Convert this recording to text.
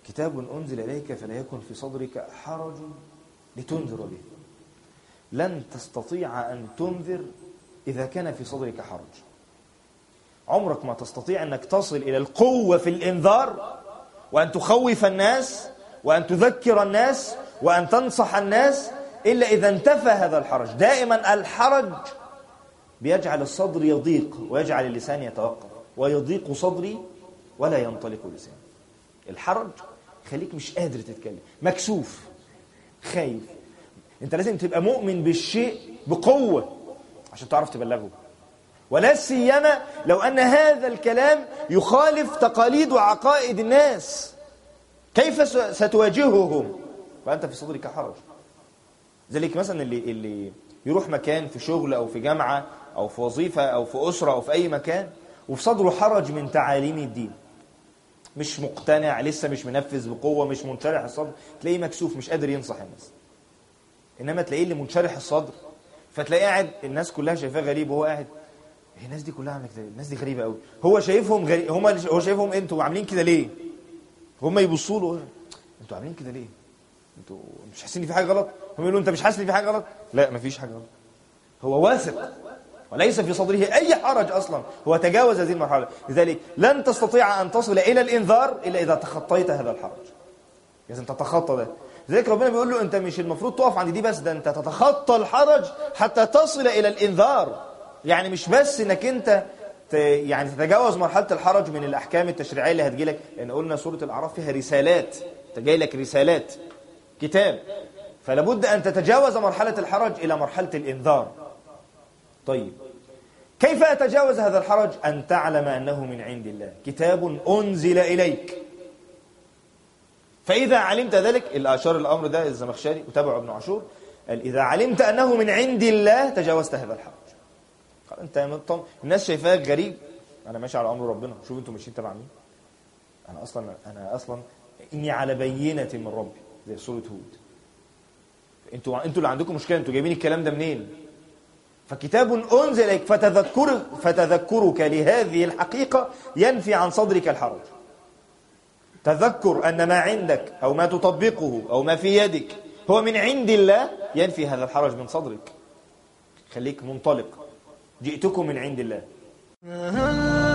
كتاب أنزل إليك فلا يكن في صدرك حرج لتنذر به لن تستطيع أن تنذر إذا كان في صدرك حرج عمرك ما تستطيع أنك تصل إلى القوة في الإنذار وأن تخوف الناس وأن تذكر الناس وأن تنصح الناس إلا إذا انتفى هذا الحرج دائما الحرج بيجعل الصدر يضيق ويجعل اللسان يتوقف ويضيق صدري ولا ينطلق لساني الحرج خليك مش قادر تتكلم مكسوف خايف انت لازم تبقى مؤمن بالشيء بقوة عشان تعرف تبلغه ولا سيما لو أن هذا الكلام يخالف تقاليد وعقائد الناس كيف ستواجههم وأنت في صدرك حرج ذلك مثلا اللي, اللي يروح مكان في شغل أو في جامعة أو في وظيفة أو في أسرة أو في أي مكان وفي صدره حرج من تعاليم الدين مش مقتنع لسه مش منفذ بقوة مش منشرح الصدر تلاقيه مكسوف مش قادر ينصح الناس إنما تلاقيه اللي منشرح الصدر فتلاقيه قاعد الناس كلها شايفاه غريب وهو قاعد هي الناس دي كلها عامله كده الناس دي غريبه قوي هو شايفهم غريب هم هو شايفهم انتوا عاملين كده ليه هم يبصوا له انتوا عاملين كده ليه انتوا مش حاسين ان في حاجه غلط هم يقولوا انت مش حاسس ان في حاجه غلط لا مفيش حاجه غلط هو واثق وليس في صدره اي حرج اصلا هو تجاوز هذه المرحله لذلك لن تستطيع ان تصل الى الانذار الا اذا تخطيت هذا الحرج لازم تتخطى ده لذلك ربنا بيقول له انت مش المفروض تقف عند دي بس ده انت تتخطى الحرج حتى تصل الى الانذار يعني مش بس انك انت يعني تتجاوز مرحله الحرج من الاحكام التشريعيه اللي هتجي لك لان قلنا سوره الاعراف فيها رسالات انت جاي لك رسالات كتاب فلا بد ان تتجاوز مرحله الحرج الى مرحله الانذار طيب كيف اتجاوز هذا الحرج ان تعلم انه من عند الله كتاب انزل اليك فاذا علمت ذلك اللي اشار الامر ده الزمخشري وتابعه ابن عاشور قال اذا علمت انه من عند الله تجاوزت هذا الحرج انت مطم... الناس شايفاك غريب انا ماشي على امر ربنا شوف انتوا ماشيين تبع مين انا اصلا انا اصلا اني على بينه من ربي زي سوره هود انتوا انتوا اللي عندكم مشكله انتوا جايبين الكلام ده منين فكتاب انزل اليك فتذكر فتذكرك لهذه الحقيقه ينفي عن صدرك الحرج تذكر ان ما عندك او ما تطبقه او ما في يدك هو من عند الله ينفي هذا الحرج من صدرك خليك منطلق جئتكم من عند الله